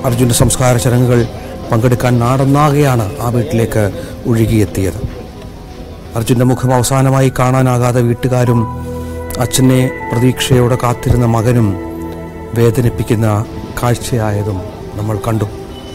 അർജുൻ്റെ സംസ്കാര ചടങ്ങുകൾ പങ്കെടുക്കാൻ നാടൊന്നാകെയാണ് ആ വീട്ടിലേക്ക് ഒഴുകിയെത്തിയത് അർജുൻ്റെ മുഖം അവസാനമായി കാണാനാകാതെ വീട്ടുകാരും അച്ഛനെ പ്രതീക്ഷയോടെ കാത്തിരുന്ന മകനും വേദനിപ്പിക്കുന്ന കാഴ്ചയായതും നമ്മൾ കണ്ടു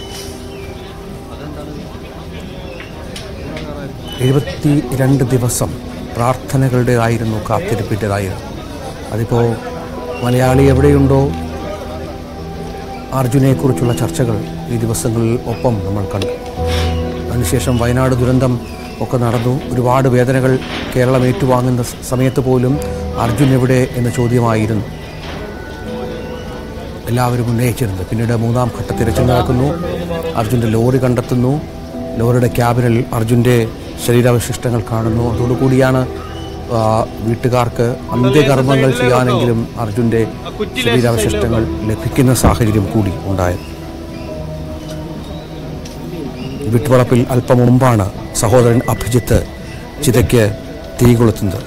എഴുപത്തി രണ്ട് ദിവസം പ്രാർത്ഥനകളുടെ ആയിരുന്നു കാത്തിരിപ്പിൻ്റെതായിരുന്നു അതിപ്പോൾ മലയാളി എവിടെയുണ്ടോ അർജുനെക്കുറിച്ചുള്ള ചർച്ചകൾ ഈ ദിവസങ്ങളിൽ ഒപ്പം നമ്മൾ കണ്ടു അതിനുശേഷം വയനാട് ദുരന്തം ഒക്കെ നടന്നു ഒരുപാട് വേദനകൾ കേരളം ഏറ്റുവാങ്ങുന്ന സ- സമയത്ത് പോലും അർജുൻ എവിടെ എന്ന ചോദ്യമായിരുന്നു എല്ലാവരും ഉന്നയിച്ചിരുന്നത് പിന്നീട് മൂന്നാം ഘട്ട തിരച്ചിൽ നടക്കുന്നു അർജുൻ്റെ ലോറി കണ്ടെത്തുന്നു ലോറിയുടെ ക്യാബിനിൽ അർജുൻ്റെ ശരീരാവശിഷ്ടങ്ങൾ കാണുന്നു അതോടുകൂടിയാണ് ആ, വീട്ടുകാർക്ക് അന്ത്യകർമ്മങ്ങൾ ചെയ്യാനെങ്കിലും അർജുൻ്റെ ശരീരാവശിഷ്ടങ്ങൾ ലഭിക്കുന്ന സാഹചര്യം കൂടി ഉണ്ടായത് വീട്ടുവളപ്പിൽ അല്പം മുമ്പാണ് സഹോദരൻ അഭിജിത്ത് ചിതയ്ക്ക് തീ കൊളുത്തുന്നത്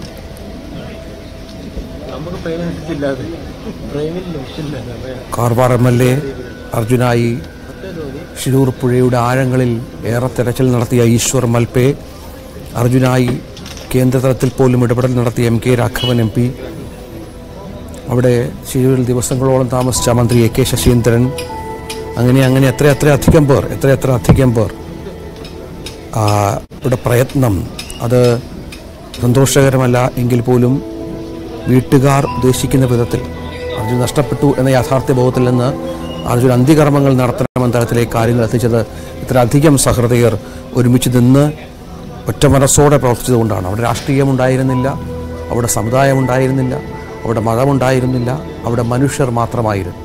നമുക്ക് പ്രേമിച്ചില്ലാതെ പ്രേമിൽ ലക്ഷ്യമില്ല കാർവാർ എം എൽ എ അർജുനായി ഷിരൂർ പുഴയുടെ ആഴങ്ങളിൽ ഏറെ തെരച്ചിൽ നടത്തിയ ഈശ്വർ മൽപേ അർജുനായി കേന്ദ്രതലത്തിൽ പോലും ഇടപെടൽ നടത്തിയ M K Raghavan M P അവിടെ ശിരൂരിൽ ദിവസങ്ങളോളം താമസിച്ച മന്ത്രി എ കെ ശശീന്ദ്രൻ അങ്ങനെ അങ്ങനെ എത്ര എത്ര അധികം പേർ എത്ര എത്ര അധികം പേർ ആ, ഇവിടെ പ്രയത്നം അത് സന്തോഷകരമല്ല എങ്കിൽ പോലും വീട്ടുകാർ ഉദ്ദേശിക്കുന്ന വിധത്തിൽ അർജുൻ നഷ്ടപ്പെട്ടു എന്ന യാഥാർത്ഥ്യ ബോധത്തിൽ നിന്ന് അർജുൻ അന്ത്യകർമ്മങ്ങൾ നടത്തണമെന്ന തരത്തിലേക്ക് കാര്യങ്ങൾ എത്തിച്ചത് ഇത്രയധികം സഹൃദയർ ഒരുമിച്ച് നിന്ന് ഒറ്റ മനസ്സോടെ പ്രവർത്തിച്ചതുകൊണ്ടാണ് അവിടെ രാഷ്ട്രീയം ഉണ്ടായിരുന്നില്ല അവിടെ സമുദായം ഉണ്ടായിരുന്നില്ല അവിടെ മതമുണ്ടായിരുന്നില്ല അവിടെ മനുഷ്യർ മാത്രമായിരുന്നു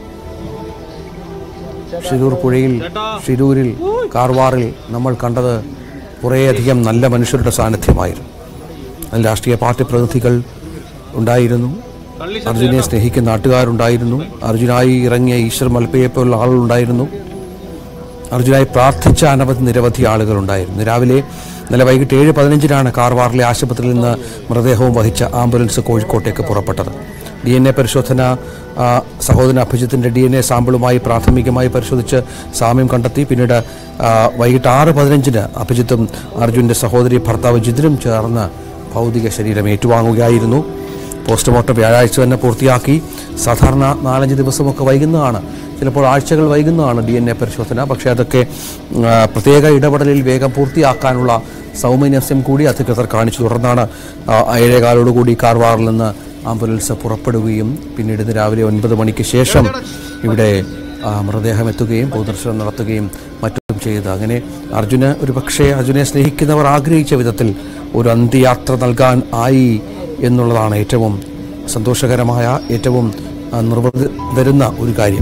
ഷിരൂർ പുഴയിൽ ഷിരൂരിൽ കാർവാറിൽ നമ്മൾ കണ്ടത് കുറേയധികം നല്ല മനുഷ്യരുടെ സാന്നിധ്യമായിരുന്നു അതിൽ രാഷ്ട്രീയ പാർട്ടി പ്രതിനിധികൾ ഉണ്ടായിരുന്നു അർജുനെ സ്നേഹിക്കുന്ന നാട്ടുകാരുണ്ടായിരുന്നു അർജുനായി ഇറങ്ങിയ ഈശ്വർ മൽപ്പയെ പോലുള്ള ആളുകളുണ്ടായിരുന്നു അർജുനായി പ്രാർത്ഥിച്ച അനവധി നിരവധി ആളുകളുണ്ടായിരുന്നു രാവിലെ ഇന്നലെ വൈകിട്ട് ഏഴ് പതിനഞ്ചിനാണ് കാർവാറിലെ ആശുപത്രിയിൽ നിന്ന് മൃതദേഹവും വഹിച്ച ആംബുലൻസ് കോഴിക്കോട്ടേക്ക് പുറപ്പെട്ടത് ഡി എൻ എ പരിശോധന ആ, സഹോദരൻ അഭിജിത്തിൻ്റെ ഡി എൻ എ സാമ്പിളുമായി പ്രാഥമികമായി പരിശോധിച്ച് സാമ്യം കണ്ടെത്തി പിന്നീട് ആ, വൈകിട്ട് ആറ് പതിനഞ്ചിന് അഭിജിത്തും അർജുൻ്റെ സഹോദരി ഭർത്താവ് ജിതിനും ചേർന്ന് ഭൗതിക ശരീരം ഏറ്റുവാങ്ങുകയായിരുന്നു പോസ്റ്റ്മോർട്ടം വ്യാഴാഴ്ച തന്നെ പൂർത്തിയാക്കി സാധാരണ നാലഞ്ച് ദിവസമൊക്കെ വൈകുന്നതാണ് ചിലപ്പോൾ ആഴ്ചകൾ വൈകുന്നതാണ് ഡി എൻ എ പരിശോധന പക്ഷേ അതൊക്കെ ആ, പ്രത്യേക ഇടപെടലിൽ വേഗം പൂർത്തിയാക്കാനുള്ള സൗമനസ്യം കൂടി അധികൃതർ കാണിച്ചു തുടർന്നാണ് ആ, ഏഴേകാലോടുകൂടി കാർവാറിൽ നിന്ന് ആംബുലൻസ് പുറപ്പെടുകയും പിന്നീട് ഇന്ന് രാവിലെ ഒൻപത് മണിക്ക് ശേഷം ഇവിടെ ആ, മൃതദേഹം എത്തുകയും പൊതുദർശനം നടത്തുകയും മറ്റും ചെയ്തത് അങ്ങനെ അർജുന് ഒരു പക്ഷേ അർജുനെ സ്നേഹിക്കുന്നവർ ആഗ്രഹിച്ച വിധത്തിൽ ഒരു അന്ത്യയാത്ര നൽകാൻ ആയി എന്നുള്ളതാണ് ഏറ്റവും സന്തോഷകരമായ ഏറ്റവും ആ, നിർവൃതി തരുന്ന ഒരു കാര്യം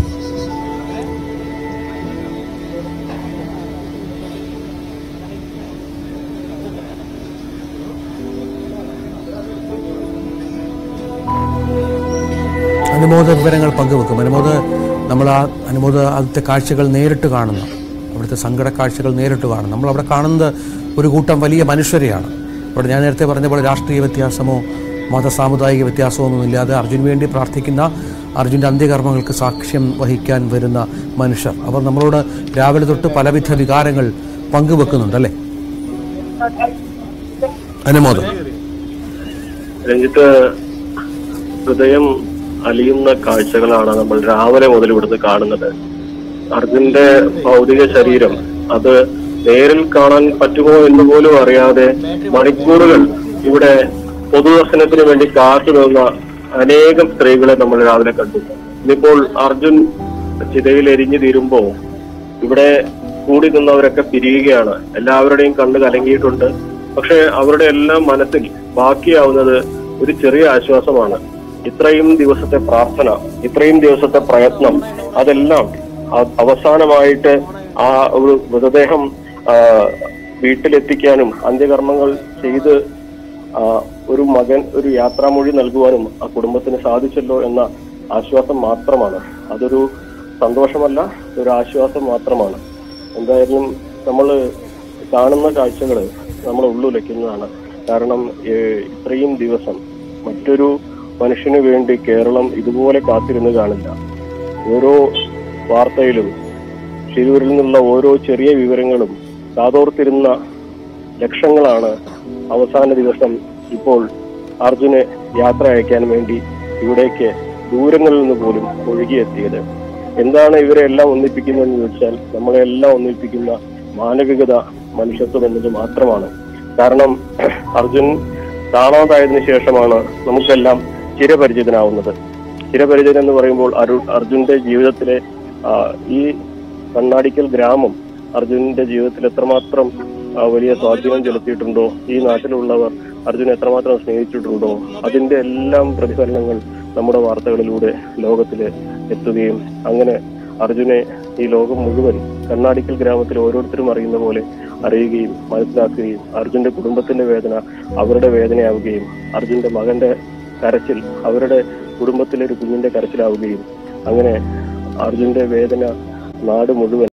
അനുമോദ വിവരങ്ങൾ പങ്കുവെക്കും അനുമോദ നമ്മൾ ആ അനുമോദ ആദ്യത്തെ കാഴ്ചകൾ നേരിട്ട് കാണുന്നു അവിടുത്തെ സങ്കട കാഴ്ചകൾ നേരിട്ട് കാണും നമ്മൾ അവിടെ കാണുന്നത് ഒരു കൂട്ടം വലിയ മനുഷ്യരെയാണ് അവിടെ ഞാൻ നേരത്തെ പറഞ്ഞ പോലെ രാഷ്ട്രീയ വ്യത്യാസമോ മത സാമുദായിക വ്യത്യാസമോ ഇല്ലാതെ അർജുന് വേണ്ടി പ്രാർത്ഥിക്കുന്ന അർജുൻ്റെ അന്ത്യകർമ്മങ്ങൾക്ക് സാക്ഷ്യം വഹിക്കാൻ വരുന്ന മനുഷ്യർ അവർ നമ്മളോട് രാവിലെ തൊട്ട് പലവിധ വികാരങ്ങൾ പങ്കുവെക്കുന്നുണ്ട് അല്ലേ അനുമോദം രഞ്ജിത്ത് ഹൃദയം അലിയുന്ന കാഴ്ചകളാണ് നമ്മൾ രാവിലെ മുതൽ ഇവിടുന്ന് കാണുന്നത് അർജുന്റെ ഭൗതിക ശരീരം അത് നേരിൽ കാണാൻ പറ്റുമോ എന്ന് പോലും അറിയാതെ മണിക്കൂറുകൾ ഇവിടെ പൊതുദർശനത്തിന് വേണ്ടി കാത്തു നിന്ന അനേകം സ്ത്രീകളെ നമ്മൾ രാവിലെ കണ്ടു ഇന്നിപ്പോൾ അർജുൻ ചിതയിൽ എരിഞ്ഞു തീരുമ്പോ ഇവിടെ കൂടി നിന്നവരൊക്കെ പിരിയുകയാണ് എല്ലാവരുടെയും കണ്ണ് കലങ്ങിയിട്ടുണ്ട് പക്ഷെ അവരുടെ എല്ലാം മനസ്സിൽ ബാക്കിയാവുന്നത് ഒരു ചെറിയ ആശ്വാസമാണ് ഇത്രയും ദിവസത്തെ പ്രാർത്ഥന ഇത്രയും ദിവസത്തെ പ്രയത്നം അതെല്ലാം അ- അവസാനമായിട്ട് ആ ഒരു മൃതദേഹം ആ, വീട്ടിലെത്തിക്കാനും അന്ത്യകർമ്മങ്ങൾ ചെയ്ത് ആ, ഒരു മകൻ ഒരു യാത്രാമൊഴി നൽകുവാനും ആ കുടുംബത്തിന് സാധിച്ചല്ലോ എന്ന ആശ്വാസം മാത്രമാണ് അതൊരു സന്തോഷമല്ല ഒരു ആശ്വാസം മാത്രമാണ് എന്തായാലും നമ്മൾ കാണുന്ന കാഴ്ചകൾ നമ്മളെ ഉള്ളുലയ്ക്കുന്നതാണ് കാരണം ഏഹ്, ഇത്രയും ദിവസം മറ്റൊരു മനുഷ്യന് വേണ്ടി കേരളം ഇതുപോലെ കാത്തിരുന്ന് കാണില്ല ഓരോ വാർത്തയിലും ഷിരൂരിൽ നിന്നുള്ള ഓരോ ചെറിയ വിവരങ്ങളും കാതോർത്തിരുന്ന ലക്ഷങ്ങളാണ് അവസാന ദിവസം ഇപ്പോൾ അർജുന് യാത്ര അയക്കാൻ വേണ്ടി ഇവിടേക്ക് ദൂരങ്ങളിൽ നിന്ന് പോലും ഒഴുകിയെത്തിയത് എന്താണ് ഇവരെ എല്ലാം ഒന്നിപ്പിക്കുന്നതെന്ന് ചോദിച്ചാൽ നമ്മളെ എല്ലാം ഒന്നിപ്പിക്കുന്ന മാനവികത മനുഷ്യത്വം എന്നത് മാത്രമാണ് കാരണം അർജുൻ കാണാതായതിനു ശേഷമാണ് നമുക്കെല്ലാം ചിരപരിചിതനാവുന്നത് ചിരപരിചിതൻ എന്ന് പറയുമ്പോൾ അരു അർജുന്റെ ജീവിതത്തിലെ ആ, ഈ കണ്ണാടിക്കൽ ഗ്രാമം അർജുനന്റെ ജീവിതത്തിൽ എത്രമാത്രം ആ, വലിയ സ്വാധീനം ചെലുത്തിയിട്ടുണ്ടോ ഈ നാട്ടിലുള്ളവർ അർജുനെ എത്രമാത്രം സ്നേഹിച്ചിട്ടുണ്ടോ അതിന്റെ എല്ലാം പ്രതിഫലനങ്ങൾ നമ്മുടെ വാർത്തകളിലൂടെ ലോകത്തില് എത്തുകയും അങ്ങനെ അർജുനെ ഈ ലോകം മുഴുവൻ കണ്ണാടിക്കൽ ഗ്രാമത്തിൽ ഓരോരുത്തരും അറിയുന്ന പോലെ അറിയുകയും മനസ്സിലാക്കുകയും അർജുന്റെ കുടുംബത്തിന്റെ വേദന അവരുടെ വേദനയാവുകയും അർജുന്റെ മകന്റെ കരച്ചിൽ അവരുടെ കുടുംബത്തിലെ ഒരു കുഞ്ഞിന്റെ കരച്ചിലാവുകയും അങ്ങനെ അർജുന്റെ വേദന നാട് മുഴുവൻ